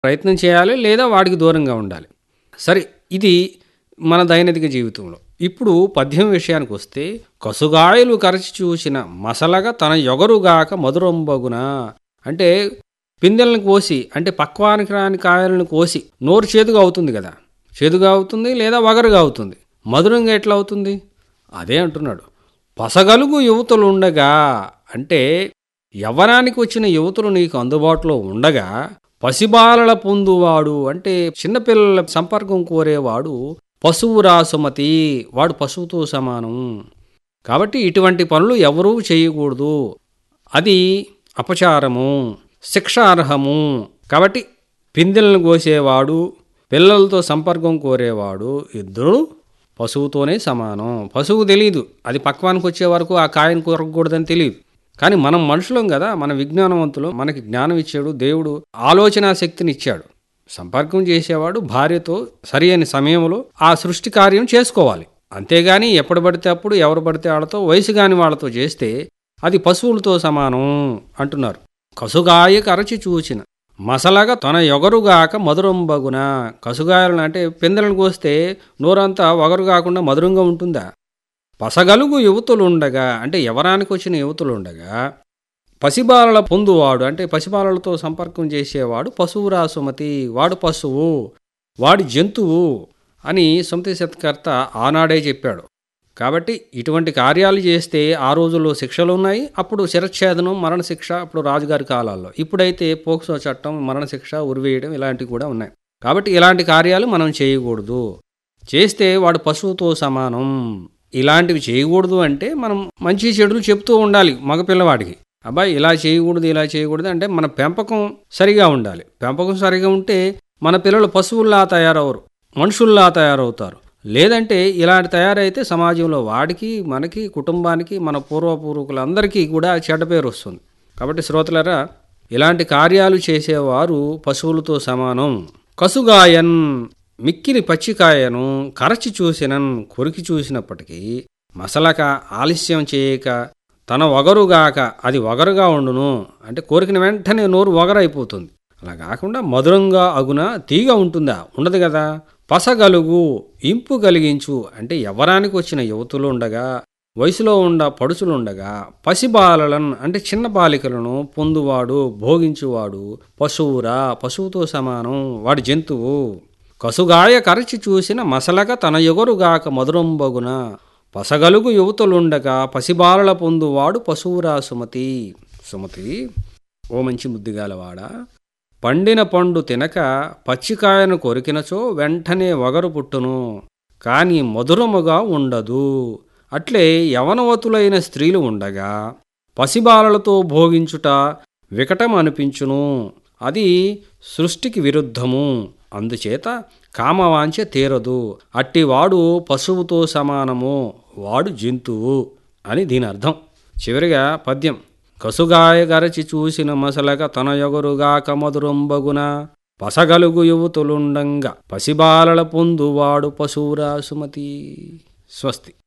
ప్రయత్నం చేయాలి లేదా వాడికి దూరంగా ఉండాలి సరే ఇది మన దైనందిక జీవితంలో ఇప్పుడు పద్యం విషయానికి వస్తే కసుగాయలు కరచి చూసిన మసలగా తన యొగరుగాక మధురంబగున అంటే పిందెలను కోసి అంటే పక్వానికి రాని కాయలను కోసి నోరు చేదుగా అవుతుంది కదా చేదుగా అవుతుంది లేదా వగరుగా అవుతుంది మధురంగా ఎట్లా అవుతుంది అదే అంటున్నాడు పసగలుగు యువతులు ఉండగా అంటే యవ్వనానికి వచ్చిన యువతులు నీకు అందుబాటులో ఉండగా పసిబాలల పొందువాడు అంటే చిన్నపిల్లల సంపర్కం కోరేవాడు పశువు రాసుమతి వాడు పశువుతో సమానం కాబట్టి ఇటువంటి పనులు ఎవరూ చేయకూడదు అది అపచారము శిక్షార్హము కాబట్టి పిందెలను కోసేవాడు పిల్లలతో సంపర్కం కోరేవాడు ఇద్దరు పశువుతోనే సమానం పశువు తెలియదు అది పక్వానికి వచ్చే వరకు ఆ కాయను కొరకకూడదని తెలియదు కానీ మనం మనుషులం కదా మన విజ్ఞానవంతులు మనకి జ్ఞానం ఇచ్చాడు దేవుడు ఆలోచన శక్తిని ఇచ్చాడు సంపర్కం చేసేవాడు భార్యతో సరి అయిన సమయంలో ఆ సృష్టి కార్యం చేసుకోవాలి అంతేగాని ఎప్పుడు పడితే అప్పుడు ఎవరు పడితే వాళ్ళతో వయసు కాని వాళ్ళతో చేస్తే అది పశువులతో సమానం అంటున్నారు కసుగాయ కరచి చూచిన మసలగా తన యొగరుగాక మధురంబగున కసుగాయలను అంటే పిందెలను కోస్తే నోరంతా ఒగరు కాకుండా మధురంగా ఉంటుందా పసగలుగు యువతులు ఉండగా అంటే ఎవరానికి వచ్చిన యువతులు ఉండగా పసిబాలల పొందువాడు అంటే పసిబాలలతో సంపర్కం చేసేవాడు పశువురా సుమతి వాడు పశువు వాడి జంతువు అని సుమతి సత్కర్త ఆనాడే చెప్పాడు కాబట్టి ఇటువంటి కార్యాలు చేస్తే ఆ రోజుల్లో శిక్షలు ఉన్నాయి అప్పుడు శిరచ్ఛేదనం మరణశిక్ష అప్పుడు రాజుగారి కాలాల్లో ఇప్పుడైతే పోక్సో చట్టం మరణశిక్ష ఉరివేయడం ఇలాంటివి కూడా ఉన్నాయి కాబట్టి ఇలాంటి కార్యాలు మనం చేయకూడదు చేస్తే వాడు పశువుతో సమానం ఇలాంటివి చేయకూడదు అంటే మనం మంచి చెడులు చెప్తూ ఉండాలి మగపిల్లవాడికి అబ్బాయి ఇలా చేయకూడదు ఇలా చేయకూడదు అంటే మన పెంపకం సరిగా ఉండాలి పెంపకం సరిగా ఉంటే మన పిల్లలు పశువుల్లా తయారవరు మనుషుల్లా తయారవుతారు లేదంటే ఇలాంటి తయారైతే సమాజంలో వాడికి మనకి కుటుంబానికి మన పూర్వపూర్వకులందరికీ కూడా చెడ్డ పేరు వస్తుంది కాబట్టి శ్రోతలరా ఇలాంటి కార్యాలు చేసేవారు పశువులతో సమానం కసుగాయన్ మిక్కిలి పచ్చికాయను కరచి చూసినన్ కొరికి చూసినప్పటికీ మసలక ఆలస్యం చేయక తన వగరుగాక అది వగరుగా ఉండును అంటే కోరికిన వెంటనే నోరు వగరైపోతుంది అలా కాకుండా మధురంగా అగున తీగ ఉంటుందా ఉండదు కదా పసగలుగు ఇంపు కలిగించు అంటే ఎవరానికి వచ్చిన యువతులు ఉండగా వయసులో ఉండ పడుచులుండగా పసిబాలలను అంటే చిన్న బాలికలను పొందువాడు భోగించువాడు పశువురా పశువుతో సమానం వాడి జంతువు కసుగాయ కరచి చూసిన మసలక తన యొగరుగాక మధురంబగున పసగలుగు యువతులుండగా పసిబాలల పొందువాడు పశువురా సుమతి సుమతి ఓ మంచి ముద్దుగాలవాడా పండిన పండు తినక పచ్చికాయను కొరికినచో వెంటనే వగరు పుట్టును కాని మధురముగా ఉండదు అట్లే యవనవతులైన స్త్రీలు ఉండగా పసిబాలలతో భోగించుట వికటం అనిపించును అది సృష్టికి విరుద్ధము అందుచేత కామవాంఛ తీరదు అట్టివాడు పశువుతో సమానము వాడు జంతువు అని దీని అర్థం చివరిగా పద్యం కసుగాయ గరచి చూసిన మసలక తన యొగరుగాక మధురంబగున పసగలుగు యువతులుండంగా పసిబాలల పొందువాడు పశువురా సుమతి స్వస్తి